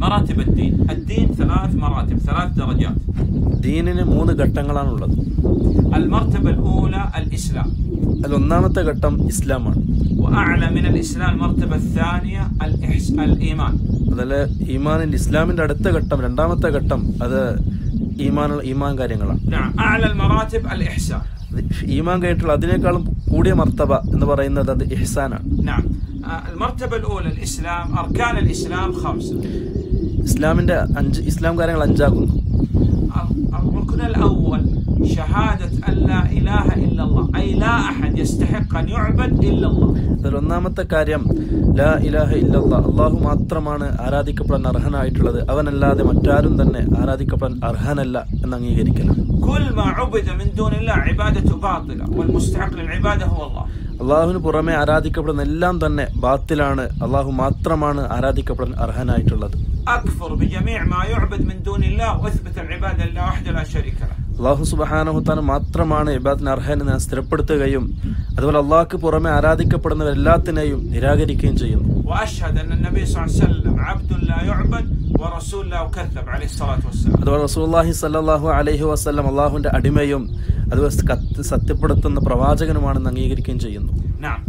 مراتب الدين الدين ثلاث مراتب ثلاث درجات ദീനിന് മൂന്ന് ഘട്ടങ്ങളാണുള്ളത് المرتبة الأولى الإسلام അതിൽ ഒന്നാമത്തെ ഘട്ടം ഇസ്ലാമാണ് وأعلى من الإسلام المرتبة الثانية الإحس... الإيمان അതിൽ ഈമാനിൽ ഇസ്ലാമിന്റെ അടുത്ത ഘട്ടം രണ്ടാമത്തെ ഘട്ടം അത് ഈമാൻ ഈമാൻ കാര്യങ്ങളാണ് نعم أعلى المراتب الإحسان അത് ഈമാൻ കഴിഞ്ഞിട്ടുള്ള അതിനേക്കാളും കൂടിയ മർത്തബ എന്ന് പറയുന്നത് അത് ഇഹ്സാനാണ് نعم آه، المرتبة الأولى الإسلام أركان الإسلام خمسة ഇസ്ലാമിന്റെ അഞ്ച് ഇസ്ലാം കാര്യങ്ങൾ അഞ്ചാകുന്നു الركن الأول شهادة أن لا إله إلا الله أي لا أحد يستحق أن يعبد إلا الله അതിൽ ഒന്നാമത്തെ കാര്യം ലാ ഇലാഹ ഇല്ലല്ല അള്ളാഹു മാത്രമാണ് ആരാധിക്കപ്പെടാൻ അർഹനായിട്ടുള്ളത് അവനല്ലാതെ മറ്റാരും തന്നെ ആരാധിക്കപ്പെടാൻ അർഹനല്ല എന്ന് അംഗീകരിക്കണം كل ما عبد من دون الله عبادته باطلة والمستحق للعبادة هو الله അള്ളാഹുവിന് പുറമെ ആരാധിക്കപ്പെടുന്ന എല്ലാം തന്നെ ബാത്തിലാണ് അള്ളാഹു മാത്രമാണ് ആരാധിക്കപ്പെടാൻ അർഹനായിട്ടുള്ളത് أكفر بجميع ما يعبد من دون الله وأثبت العبادة لله وحده لا شريك له അള്ളാഹു സുബഹാനഹുത്താൻ മാത്രമാണ് ഇബാദിന് അർഹൻ എന്ന് ഞാൻ സ്ഥിരപ്പെടുത്തുകയും അതുപോലെ അള്ളാഹ്ക്ക് പുറമെ ആരാധിക്കപ്പെടുന്നവരെല്ലാത്തിനെയും നിരാകരിക്കുകയും ചെയ്യുന്നു وأشهد أن النبي صلى الله عليه وسلم عبد لا يعبد ورسول لا يكذب عليه الصلاة والسلام അതുപോലെ റസൂല്ലാഹി സല്ലാഹു അലൈഹി വസ്ലം അള്ളാഹുവിന്റെ അടിമയും അതുപോലെ കത്ത് സത്യപ്പെടുത്തുന്ന പ്രവാചകനുമാണെന്ന് അംഗീകരിക്കുകയും ചെയ്യുന്നു نعم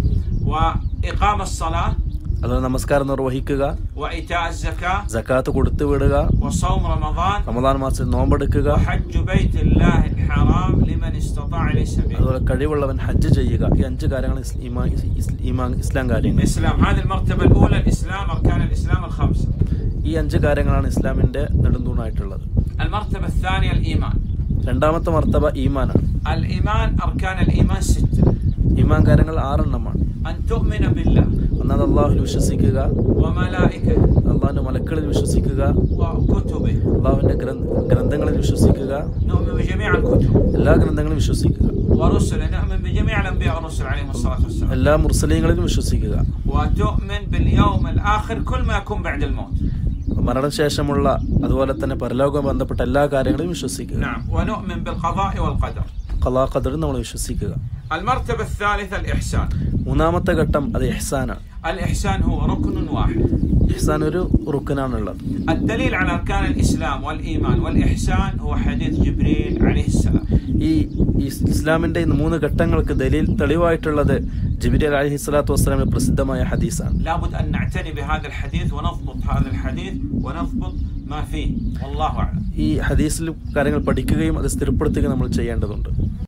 وإقام الصلاة അതുപോലെ നമസ്കാരം നിർവഹിക്കുക وإيتاء الزكاة ജക്കാത്ത് കൊടുത്തു വിടുക وصوم رمضان റമദാൻ മാസത്തിൽ നോമ്പെടുക്കുക وحج بيت الله الحرام لمن استطاع إليه سبيل അതുപോലെ കഴിവുള്ളവൻ ഹജ്ജ് ചെയ്യുക ഈ അഞ്ച് കാര്യങ്ങൾ ഇസ്- ഈമാ- ഇസ്- ഈമാ- ഇസ്ലാം കാര്യങ്ങൾ الإسلام هذه المرتبة الأولى الإسلام أركان الإسلام الخمسة ഈ അഞ്ച് കാര്യങ്ങളാണ് ഇസ്ലാമിന്റെ നെടുന്തൂണായിട്ടുള്ളത് المرتبة الثانية الإيمان രണ്ടാമത്തെ മർത്തബ ഈമാനാണ് الإيمان أركان الإيمان ستة ഈമാൻ കാര്യങ്ങൾ ആറെണ്ണമാണ് أن تؤمن بالله ഒന്നാമത് അള്ളാഹുവിൽ വിശ്വസിക്കുക وملائكته അള്ളാഹിന്റെ മലക്കളിൽ വിശ്വസിക്കുക وكتبه അള്ളാഹുവിന്റെ ഗ്രന്ഥ- ഗ്രന്ഥങ്ങളിൽ വിശ്വസിക്കുക نؤمن بجميع الكتب എല്ലാ ഗ്രന്ഥങ്ങളും വിശ്വസിക്കുക ورسله نؤمن بجميع الأنبياء والرسل عليهم الصلاة والسلام എല്ലാ മുർസലീങ്ങളിലും വിശ്വസിക്കുക وتؤمن باليوم الآخر كل ما يكون بعد الموت മരണശേഷമുള്ള അതുപോലെ തന്നെ പരലോകം ബന്ധപ്പെട്ട എല്ലാ കാര്യങ്ങളും വിശ്വസിക്കുക نعم ونؤمن بالقضاء والقدر കലാ ഖദറും നമ്മൾ വിശ്വസിക്കുക المرتبة الثالثة الإحسان മൂന്നാമത്തെ ഘട്ടം അത് ഇഹ്സാനാണ് الإحسان هو ركن واحد ഇഹ്സാൻ ഒരു റുക്കനാണുള്ളത് الدليل على أركان الإسلام والإيمان والإحسان هو حديث جبريل عليه السلام ഈ ഇസ് ഇസ്ലാമിന്റെ ഈ മൂന്ന് ഘട്ടങ്ങൾക്ക് ദലീൽ തെളിവായിട്ടുള്ളത് ജിബിരി അലഹി സ്വലാത്തു വസ്സലാമിന്റെ പ്രസിദ്ധമായ ഹദീസാണ് لابد أن نعتني بهذا الحديث ونضبط هذا الحديث ونضبط ما فيه والله أعلم ഈ ഹദീസിൽ കാര്യങ്ങൾ പഠിക്കുകയും അത് സ്ഥിരപ്പെടുത്തുകയും നമ്മൾ ചെയ്യേണ്ടതുണ്ട്